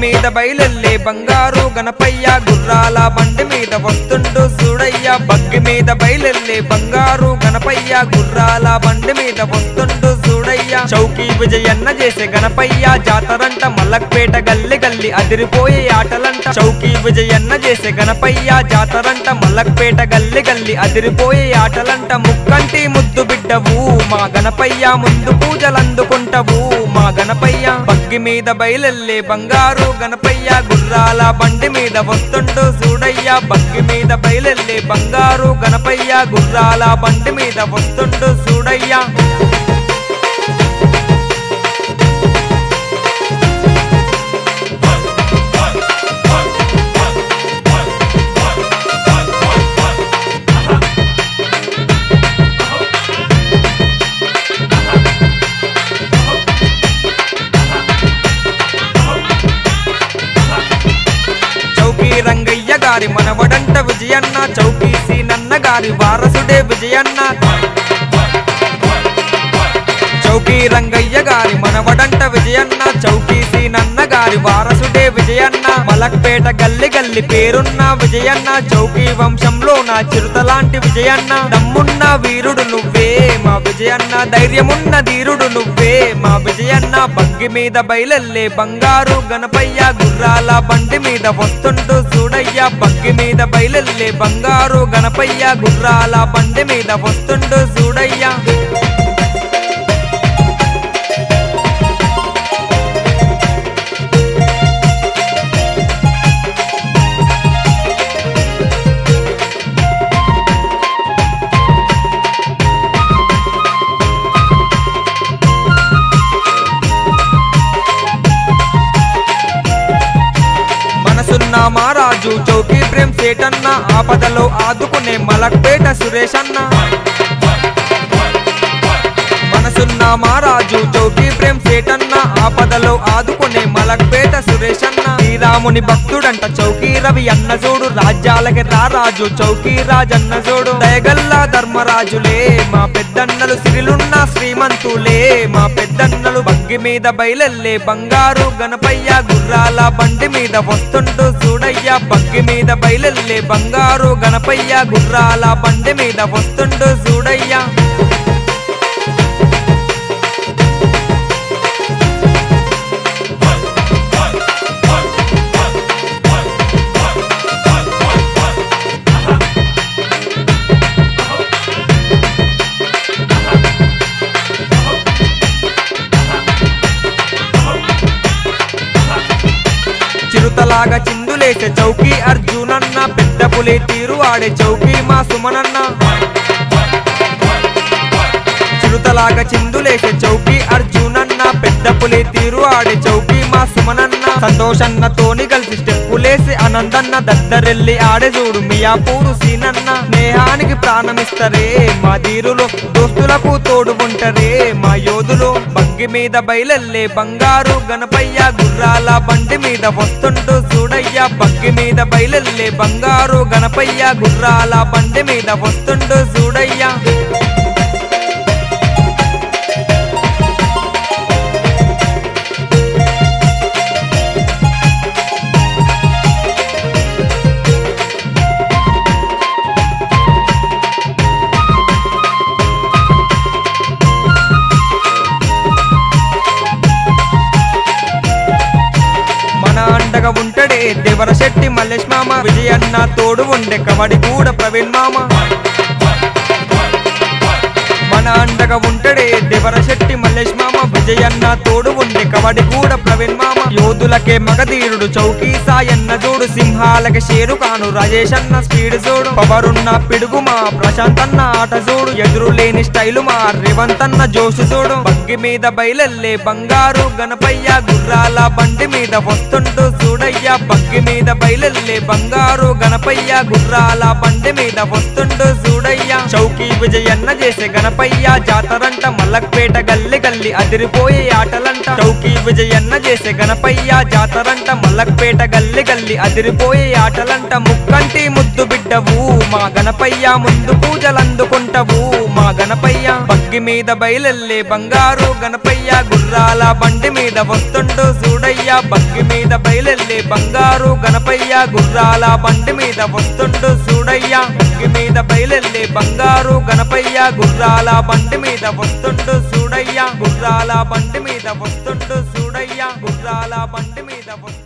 మీద బయలెల్లే బంగారు గణపయ్య గుర్రాల బండి మీద వస్తుండు చూడయ్య బగ్గి మీద బయలెల్లే బంగారు గణపయ్య గుర్రాల బండి మీద వస్తుండు చూడయ్య చౌకీ విజయన్న చేసే గణపయ్య జాతరంట మల్లక్పేట గల్లి గల్లి అదిరిపోయే ఆటలంట చౌకీ విజయన్న చేసే గణపయ్య జాతరంట మల్లక్పేట గల్లి గల్లి అదిరిపోయే ఆటలంట ముక్కంటి ముద్దు బిడ్డవు మా గణపయ్య ముందు పూజలందుకుంటవు మా గణపయ్య బగ్గి మీద బయలెల్లే బంగారు గణపయ్య గుర్రాల బండి మీద వస్తుండు చూడయ్య బగ్గి మీద బయలెల్లే బంగారు గణపయ్య గుర్రాల బండి మీద వస్తుండు చూడయ్య చౌకీ రంగయ్య గారి మనవడంట విజయన్న చౌకీ సీనన్న గారి వారసుడే విజయన్న చౌకీ రంగయ్య గారి మనవడంట విజయన్న చౌకీ సీనన్న గారి వారసుడే విజయన్న మలక్పేట గల్లి గల్లి పేరున్న విజయన్న చౌకీ వంశంలో నా చిరుతలాంటి విజయన్న దమ్మున్న వీరుడు నువ్వే మా విజయన్న ధైర్యమున్న ధీరుడు నువ్వే మా విజయన్న బగ్గి మీద బయలెల్లే బంగారు గణపయ్య గుర్రాల బండి మీద వస్తుండు చూడయ్య బగ్గి మీద బయలెల్లే బంగారు గణపయ్య గుర్రాల బండి మీద వస్తుండు చూడయ్య మనసున్న మారాజు చౌకీ ప్రేమ్ సేటన్న ఆపదలో ఆదుకునే మలక్పేట సురేష్ అన్న మనసున్న మారాజు చౌకీ ప్రేమ్ సేటన్న ఆపదలో ఆదుకునే మలక్పేట సురేష్ అన్న శ్రీరాముని భక్తుడంట చౌకీ రవి అన్న చూడు రాజ్యాలకి రారాజు చౌకీ రాజన్న చూడు దయగల్లా ధర్మరాజులే మా పెద్దన్నలు సిరిలున్న శ్రీమంతులే మా పెద్దన్నలు బగ్గి మీద బయలెల్లే బంగారు గణపయ్య గుర్రాల బండి మీద వస్తుండు చూడయ్య బగ్గి మీద బయలెల్లే బంగారు గణపయ్య గుర్రాల బండి మీద వస్తుండు చూడయ్య చిరుతలాగా చిందులేసే చౌకీ అర్జునన్న పెద్ద పులి తీరు ఆడే చౌకీ మా సుమనన్న చిరుతలాగా చిందులేసే చౌకీ అర్జునన్న పెద్ద పులి తీరు ఆడే చౌకీ మా సుమనన్న సంతోషన్నతోని కలిసి స్టెప్పులేసి ఆనందన్న దద్దరెల్లి ఆడే చూడు మియాపూరు సీనన్న స్నేహానికి ప్రాణమిస్తరే మా ధీరులు దోస్తులకు తోడు ఉంటరే మా యోధులు బగ్గి మీద బయలెల్లే బంగారు గణపయ్య గుర్రాల బండి మీద వస్తుండు చూడయ్య బగ్గి మీద బయలెల్లే బంగారు గణపయ్య గుర్రాల బండి మీద వస్తుండు చూడయ్య మన అండగా ఉంటడే దేవర శెట్టి మల్లేష్ మామ విజయన్న తోడు ఉండే కబడి కూడా ప్రవీణ్ మామ మన అండగా ఉంటడే దేవర శెట్టి మల్లేష్ మామ విజయన్న తోడు ఉండే కబడి కూడా ప్రవీణ్ మామ యోధులకే మగధీరుడు చౌకీ సాయన్న జోడు సింహాలకి షేరు కాను రాజేష్ అన్న స్పీడ్ జోడు పవరున్న పిడుగు మా ప్రశాంత్ అన్న ఆట జోడు ఎదురు లేని స్టైలు మా రేవంత్ అన్న జోషు జోడు బగ్గి మీద బయలెల్లే బంగారు గణపయ్య గుర్రాల బండి మీద వస్తుండు చూడయ్య బగ్గి మీద బయలెల్లే బంగారు గణపయ్య గుర్రాల బండి మీద వస్తుండు చూడయ్య చౌకీ విజయన్న చేసే గణపయ్య జాతరంట మల్లక్పేట గల్లి గల్లి అదిరిపోయే ఆటలంట చౌకీ దిగ్విజయన్న చేసే గణపయ్య జాతరంట మల్లక్పేట గల్లి గల్లి అదిరిపోయే ఆటలంట ముక్కంటి ముద్దు బిడ్డవు మా గణపయ్య ముందు పూజలందుకుంటవు మా గణపయ్య బగ్గి మీద బయలెల్లే బంగారు గణపయ్య గుర్రాల బండి మీద వస్తుండు చూడయ్య బగ్గి మీద బయలెల్లే బంగారు గణపయ్య గుర్రాల బండి మీద వస్తుండు చూడయ్య బగ్గి మీద బయలెల్లే బంగారు గణపయ్య గుర్రాల బండి మీద వస్తుండు చూడయ్య గుర్రాల బండి మీద వస్తుండు చూడయ్య గుర్రాల బండి మీద వస్తుండు